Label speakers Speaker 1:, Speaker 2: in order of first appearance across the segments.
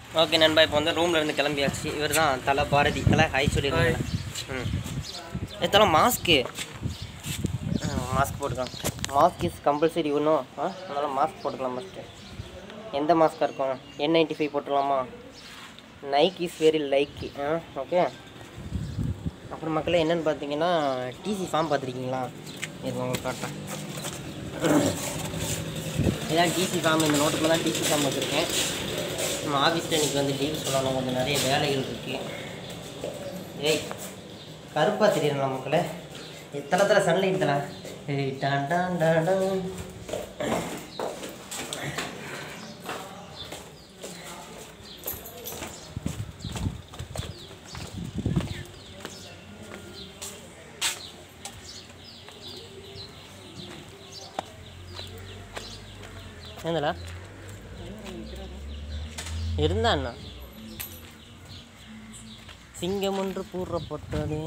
Speaker 1: Okay நண்பா இப்போ வந்து ரூமில் இருந்து கிளம்பியாச்சு இவர் தான் தலை பாரதி தலை ஹாய் சொல்லிடுங்க ம் ஏ தலை மாஸ்க்கு மாஸ்க் போட்டுக்கலாம் மாஸ்க் இஸ் கம்பல்சரி ஒன்றும் ஆ அதனால் மாஸ்க் போட்டுக்கலாம் ஃபஸ்ட்டு எந்த மாஸ்க்காக இருக்கும் என் நைன்ட்டி ஃபைவ் போட்டுக்கலாமா நைக் இஸ் வெரி லைக் ஆ ஓகே அப்புறம் மக்களே என்னென்னு பார்த்தீங்கன்னா டிசி ஃபார்ம் பார்த்துருக்கீங்களா இது உங்களுக்கு காட்டுறேன் இதான் டிசி ஃபார்ம் இந்த நோட்டுக்குள்ள தான் டிசி ஃபார்ம் வச்சுருக்கேன் நம்ம ஆஃபீஸில் இன்றைக்கி வந்து லீவ் சொல்லணும் கொஞ்சம் நிறைய வேலைகள் இருக்குது ஏய் கருப்பாக தெரியுங்களா மக்களே எத்தனை தலை சன்லைட் தலை ஏய் டான் டான் டான் டான். ఏందలా இருந்தா அண்ணா சிங்கம் ஒன்று கூறப்பட்டது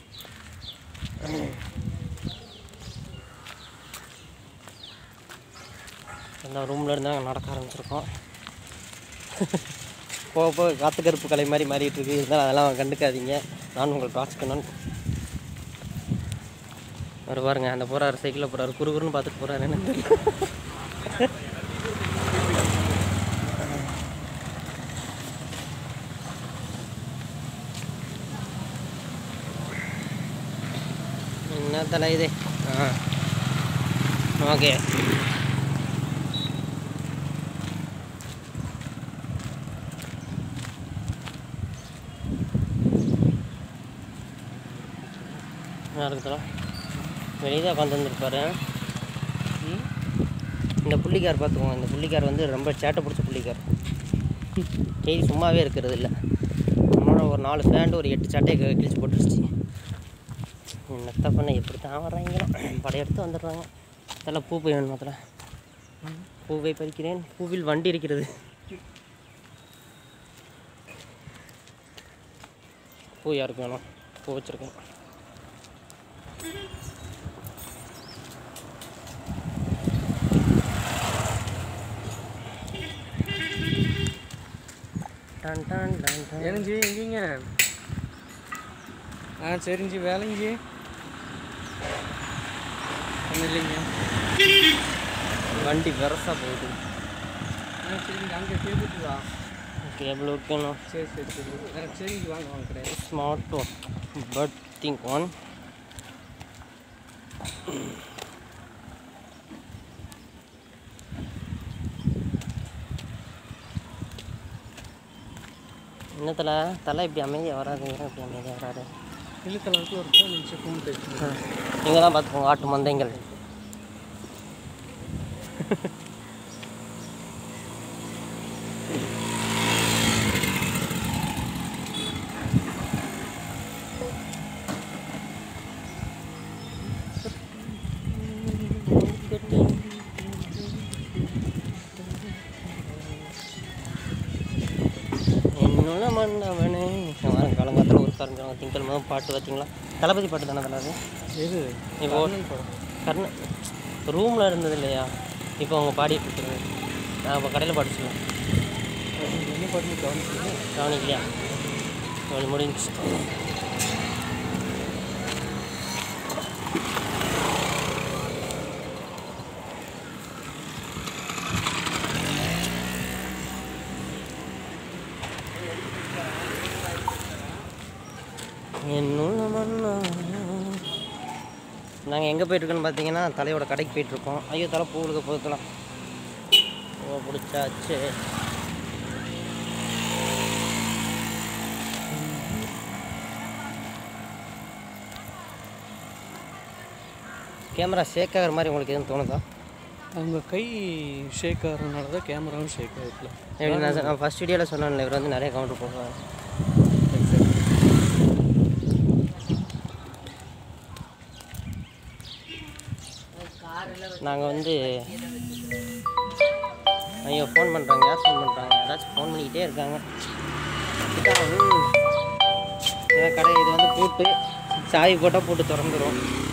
Speaker 1: எல்லா ரூமில் இருந்து நாங்கள் நடக்க ஆரம்பிச்சிருக்கோம் போக போக காத்து கருப்பு கலை மாதிரி மாறிட்டு இருக்கு இருந்தாலும் அதெல்லாம் கண்டுக்காதீங்க நான் உங்களை டார்ச் பண்ணான்னு அவர் பாருங்க அந்த போகிறாரு சைக்கிளில் போகிறாரு குறுகுறுன்னு பார்த்துட்டு போகிறாரு என்னன்னு தெரியல என்ன தலை இது ஆ ஓகே இருக்குதா வெளியே தான் உட்காந்து வந்துருப்பாரு இந்த புள்ளிக்கார் பார்த்துக்கோங்க இந்த புள்ளிக்கார் வந்து ரொம்ப சேட்டை பிடிச்ச புள்ளிக்கார் டெய்லி சும்மாவே இருக்கிறது இல்லை நம்மளோட ஒரு நாலு ஃபேண்டு ஒரு எட்டு சட்டையை கி- கிழிச்சு போட்டுருச்சு என்னத்த பண்ண எப்படி தான் வர்றாங்களோ படையெடுத்து வந்துடுறாங்க இதெல்லாம் பூ போய் வேணும் அதில் பூவை பறிக்கிறேன் பூவில் வண்டி இருக்கிறது பூ யாருக்கு வேணும் பூ வச்சுருக்கேன் டன் டன் டன் டன்
Speaker 2: ஏனுஞ்சி எங்கீங்க ஆ சரிஞ்சி வேலைஞ்சி ஒன்றும் இல்லைங்க
Speaker 1: வண்டி வெரசா போகுது
Speaker 2: ஆ சரிங்க அங்கே கேட்டுட்டு வா
Speaker 1: கேபிள் வைக்கணும்
Speaker 2: சரி சரி சரி ஆ சரிங்க வாங்க வாங்க கிடையாது
Speaker 1: ஸ்மார்ட் பட் திங்க் ஒன் என்ன தலை தலை இப்படி அமைதியாக வராதுங்க இப்படி அமைதியாக வராது
Speaker 2: இழுத்தளவுக்கு ஒரு ஃபோன் நிமிஷம் ஃபோன் பேசுங்க
Speaker 1: நீங்கள் தான் பார்த்துக்கோங்க ஆட்டு மந்தைங்கள் என்னோட மன்னவனே வாரம் காலங்காலத்தில் ஒரு காரங்க திங்கள் மாதம் பாட்டு பார்த்தீங்களா தளபதி பாட்டு தானே தலை அது
Speaker 2: எது
Speaker 1: இப்போ கர்ண ரூமில் இருந்தது இல்லையா இப்போ அவங்க பாடிட்டு இருக்கிறது நான் இப்போ கடையில் படிச்சுக்கலாம்
Speaker 2: என்ன பண்ணி கவனிச்சு
Speaker 1: கவனிக்கலையா அவள் முடிஞ்சு என்னுள்ள மன்னா நாங்கள் எங்கே போயிட்டுருக்கோன்னு பார்த்தீங்கன்னா தலையோட கடைக்கு போயிட்டுருக்கோம் ஐயோ தலை பூவுக்கு போக்கலாம் ஓ பிடிச்சாச்சு கேமரா ஷேக் ஆகிற மாதிரி உங்களுக்கு எதுவும் தோணுதா
Speaker 2: அவங்க கை ஷேக் ஆகிறதுனால தான் கேமராவும் ஷேக் ஆகிருக்கல
Speaker 1: எப்படி நான் சொ- நான் ஃபஸ்ட் வீடியோவில் சொன்னேன்ல இவர் வந்து நிறைய கவுண்டர் போடுவார் நாங்கள் வந்து ஐயோ ஃபோன் பண்ணுறாங்க யார் ஃபோன் பண்ணுறாங்க யாராச்சும் ஃபோன் பண்ணிக்கிட்டே இருக்காங்க இதான், ம். இதான் கடை இது வந்து பூட்டு சாவி போட்டால் பூட்டு திறந்துரும்